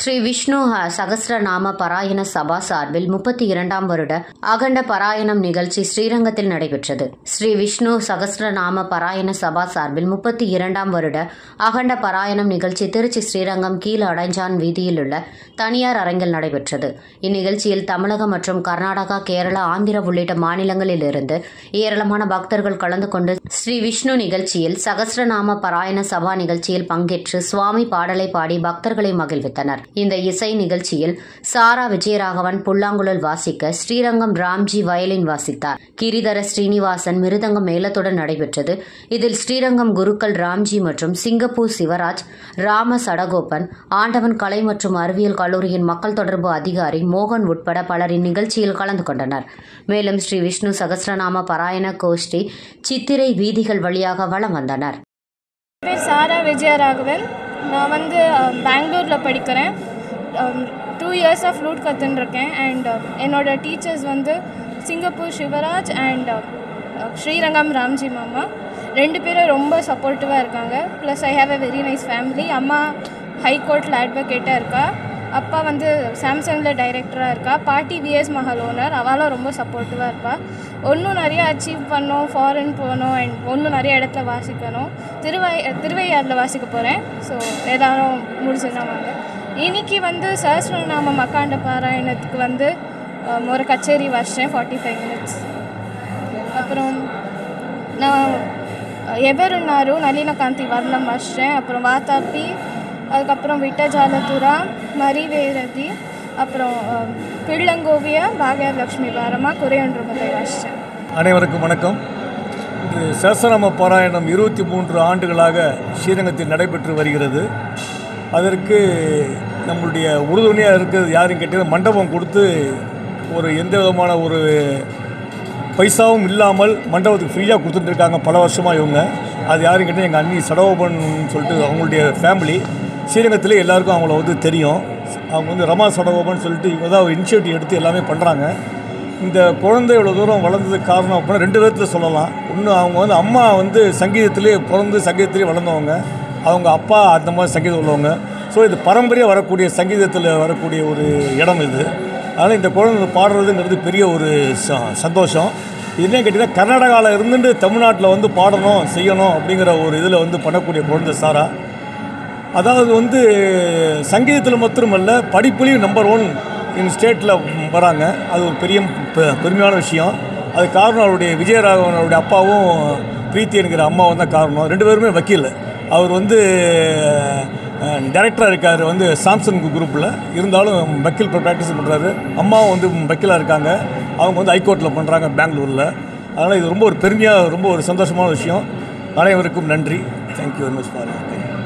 ஸ்ரீ விஷ்ணு ஹ- சகஸ்ரநாம பாராயண சபா சார்பில் முப்பத்தி இரண்டாம் வருட அகண்ட பாராயணம் நிகழ்ச்சி ஸ்ரீரங்கத்தில் நடைபெற்றது ஸ்ரீ விஷ்ணு சகஸ்ரநாம பாராயண சபா சார்பில் முப்பத்தி இரண்டாம் வருட அகண்ட பாராயணம் நிகழ்ச்சி திருச்சி ஸ்ரீரங்கம் கீழ் அடைஞ்சான் வீதியில் உள்ள தனியார் அரங்கில் நடைபெற்றது இந்நிகழ்ச்சியில் தமிழகம் மற்றும் கர்நாடகா கேரளா ஆந்திரா உள்ளிட்ட மாநிலங்களிலிருந்து ஏராளமான பக்தர்கள் கலந்து கொண்டு ஸ்ரீ விஷ்ணு நிகழ்ச்சியில் சகஸ்ரநாம பாராயண சபா நிகழ்ச்சியில் பங்கேற்று சுவாமி பாடலை பாடி பக்தர்களை மகிழ்வித்தனர் இந்த இசை நிகழ்ச்சியில் சாரா விஜயராகவன் புல்லாங்குழல் வாசிக்க ஸ்ரீரங்கம் ராம்ஜி வயலின் வாசித்தார் கிரிதர ஸ்ரீனிவாசன் மிருதங்கம் மேளத்துடன் நடைபெற்றது இதில் ஸ்ரீரங்கம் குருக்கள் ராம்ஜி மற்றும் சிங்கப்பூர் சிவராஜ் ராம சடகோபன் ஆண்டவன் கலை மற்றும் அறிவியல் கல்லூரியின் மக்கள் தொடர்பு அதிகாரி மோகன் உட்பட பலர் இந்நிகழ்ச்சியில் கலந்து கொண்டனர் மேலும் ஸ்ரீ விஷ்ணு சகஸ்ரநாம பாராயண கோஷ்டி சித்திரை வீதிகள் வழியாக வலம் வந்தனர் என் பேர் சாரா விஜயராகவன் நான் வந்து பெங்களூரில் படிக்கிறேன் டூ இயர்ஸாக ஃப்ளூட் கற்றுன்ருக்கேன் அண்ட் என்னோட டீச்சர்ஸ் வந்து சிங்கப்பூர் சிவராஜ் அண்ட் ஸ்ரீரங்கம் ராம்ஜி மாமா ரெண்டு பேரும் ரொம்ப சப்போர்ட்டிவாக இருக்காங்க plus I have a very nice family அம்மா ஹைகோர்ட்டில் அட்வொகேட்டாக இருக்கா அப்பா வந்து சாம்சங்கில் டைரக்டராக இருக்கா பாட்டி விஎஸ் மஹால் ஓனர் அவளும் ரொம்ப சப்போர்ட்டிவாக இருப்பா இன்னும் நிறைய அச்சீவ் பண்ணோம் ஃபாரின் போகணும் அண்ட் இன்னும் நிறைய இடத்துல வாசிக்கணும் திருவை திருவையாறில் வாசிக்க போகிறேன் ஸோ ஏதாரும் முடிச்சுன்னா வாங்க இன்னைக்கு வந்து சஹஸ்ரநாமம் அக்காண்ட பாராயணத்துக்கு வந்து um, ஒரு கச்சேரி வச்சேன் ஃபார்ட்டி ஃபைவ் மினிட்ஸ் அப்புறம் நான் எவருన్నారు நளினகாந்தி வர்ணம் வச்சிட்டேன் அப்புறம் வாத்தாப்பி அதுக்கப்புறம் விட்டஜாலதுரா மரிவேரதி அப்புறம் அஹ், பிள்ளங்கோவிய பாகியார் லக்ஷ்மி பாரமா குறையொன்று முதல் வச்சிட்டேன் அனைவருக்கும் வணக்கம் இது சஹஸ்ரநாம பாராயணம் இருபத்தி மூன்று ஆண்டுகளாக ஸ்ரீரங்கத்தில் நடைபெற்று வருகிறது அதற்கு நம்மளுடைய உறுதுணையாக இருக்கிறது யாருன்னு கேட்டீங்கன்னா மண்டபம் கொடுத்து ஒரு எந்த விதமான ஒரு பைசாவும் இல்லாமல் மண்டபத்துக்கு ஃப்ரீயாக கொடுத்துட்டு இருக்காங்க பல வருஷமாக இவங்க அது யாருன்னு கேட்டால் எங்கள் அண்ணி சடகோபன் சொல்லிட்டு அவங்களுடைய ஃபேமிலி ஸ்ரீரங்கத்திலே எல்லாருக்கும் அவங்கள வந்து தெரியும் அவங்க வந்து ரமா சடகோபன் சொல்லிட்டு இவங்க தான் இனிஷியேட்டிவ் எடுத்து எல்லாமே பண்ணுறாங்க இந்த குழந்தை இவ்வளோ தூரம் வளர்ந்ததுக்கு காரணம் அப்படின்னா ரெண்டு விதத்தில் சொல்லலாம் ஒன்று அவங்க வந்து அம்மா வந்து சங்கீதத்திலே பிறந்து சங்கீதத்திலே வளர்ந்தவங்க அவங்க அப்பா அந்த மாதிரி சங்கீதம் உள்ளவங்க ஸோ இது பரம்பரையாக வரக்கூடிய சங்கீதத்தில் வரக்கூடிய ஒரு இடம் இது அதனால் இந்த குழந்தை பாடுறதுங்கிறது பெரிய ஒரு ச- சந்தோஷம் இது என்ன கேட்டிங்கன்னா கர்நாடகாவில் இருந்துட்டு தமிழ்நாட்டில் வந்து பாடணும் செய்யணும் அப்படிங்கிற ஒரு இதில் வந்து பண்ணக்கூடிய குழந்தை சாரா அதாவது வந்து சங்கீதத்தில் மாத்திரமல்ல படிப்புலேயும் நம்பர் ஒன் இன் ஸ்டேட்டில் வராங்க அது ஒரு பெரிய பெ- பெருமையான விஷயம் அது காரணம் அவருடைய விஜயராகவன் அவருடைய அப்பாவும் பிரீத்தி என்கிற அம்மாவும் தான் காரணம் ரெண்டு பேருமே வக்கீல் அவர் வந்து டைரக்டராக இருக்கார் வந்து சாம்சங் குரூப்பில் இருந்தாலும் வக்கீல் ப்ராக்டிஸ் பண்ணுறாரு அம்மாவும் வந்து வக்கீலாக இருக்காங்க அவங்க வந்து ஹைகோர்ட்டில் பண்ணுறாங்க பெங்களூரில் அதனால் இது ரொம்ப ஒரு பெருமையாக ரொம்ப ஒரு சந்தோஷமான விஷயம் அனைவருக்கும் நன்றி தேங்க்யூ வெரி மச் ஃபார்